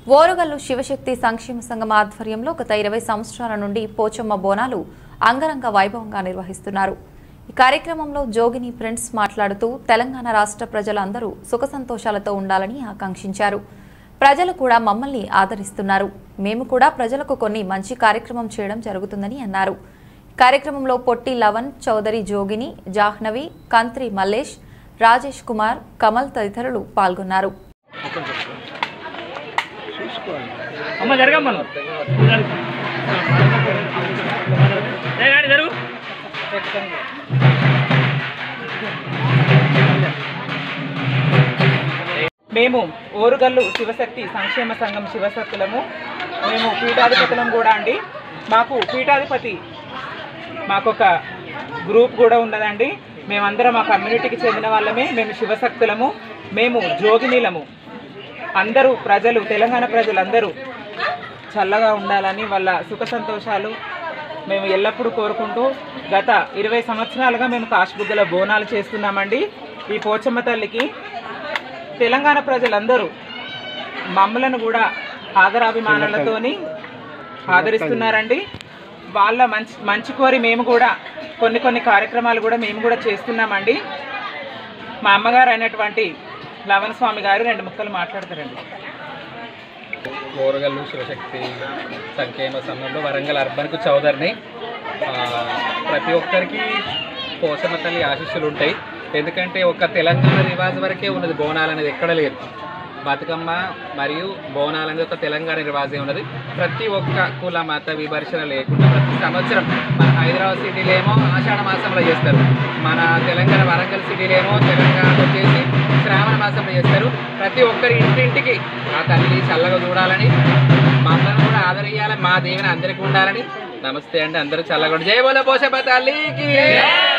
ఓరుగల్లు శివశక్తి సంక్షేమ సంఘం ఆధ్వర్యంలో గత ఇరవై సంవత్సరాల నుండి పోచమ్మ బోనాలు అంగరంగ వైభవంగా నిర్వహిస్తున్నారు ఈ కార్యక్రమంలో జోగిని ప్రిన్స్ మాట్లాడుతూ తెలంగాణ రాష్ట్ర ప్రజలందరూ సుఖ సంతోషాలతో ఉండాలని ఆకాంక్షించారు ప్రజలు కూడా మమ్మల్ని ఆదరిస్తున్నారు మేము కూడా ప్రజలకు కొన్ని మంచి కార్యక్రమం చేయడం జరుగుతుందని అన్నారు కార్యక్రమంలో పొట్టి లవన్ చౌదరి జోగిని జాహ్నవి కంత్రి మల్లేష్ రాజేష్ కుమార్ కమల్ తదితరులు పాల్గొన్నారు అమ్మ జరగమ్మ నువ్వు. ఏ గాడి జరుగు మేము ఓరుగల్లు శివశక్తి సంక్షేమ సంఘం శివశక్తులము మేము పీఠాధిపతులం కూడా అండి మాకు పీఠాధిపతి మాకు ఒక గ్రూప్ కూడా ఉన్నదండి మేమందరం మా కమ్యూనిటీకి చెందిన వాళ్ళమే మేము శివశక్తులము మేము జోగినీలము అందరూ ప్రజలు తెలంగాణ ప్రజలందరూ చల్లగా ఉండాలని వాళ్ళ సుఖ సంతోషాలు మేము ఎల్లప్పుడూ కోరుకుంటూ గత ఇరవై సంవత్సరాలుగా మేము కాశబుగ్గల బోనాలు చేస్తున్నామండి ఈ పోచమ్మ తల్లికి తెలంగాణ ప్రజలందరూ మమ్మలను కూడా ఆదరాభిమానాలతోని ఆదరిస్తున్నారండి వాళ్ళ మంచి మంచి కోరి మేము కూడా కొన్ని కొన్ని కార్యక్రమాలు కూడా మేము కూడా చేస్తున్నామండి మా అమ్మగారు అయినటువంటి లవణ స్వామి గారు రెండు ముక్కలు మాట్లాడతారండి ఓరగల్లు శివశక్తి సంక్షేమ సంఘంలో వరంగల్ అర్బన్కు చౌదరిని ఆ, ప్రతి ఒక్కరికి పోషమ్మ తల్లి ఆశీస్సులు ఉంటాయి ఎందుకంటే ఒక తెలంగాణ రివాజ్ వరకే ఉన్నది బోనాలు అనేది ఎక్కడ లేదు బతుకమ్మ మరియు బోనాలు అనేది ఒక తెలంగాణ రివాజే ఉన్నది ప్రతి ఒక్క కుల మత విమర్శన లేకుండా ప్రతి సంవత్సరం మన హైదరాబాద్ సిటీలో ఏమో ఆషాఢ మాసంలో చేస్తారు మన తెలంగాణ వరంగల్ సిటీలో ఏమో తెలంగాణలో వచ్చేసి శ్రావణ మాసంలో చేస్తారు ప్రతి ఒక్కరి ఇంటింటికి ఆ తల్లి చల్లగా చూడాలని మమ్మల్ని కూడా ఆదరియాలని మా దేవుని అందరికీ ఉండాలని నమస్తే అండి అందరూ చల్లగా ఉండి జై బోల పోషమ్మ తల్లికి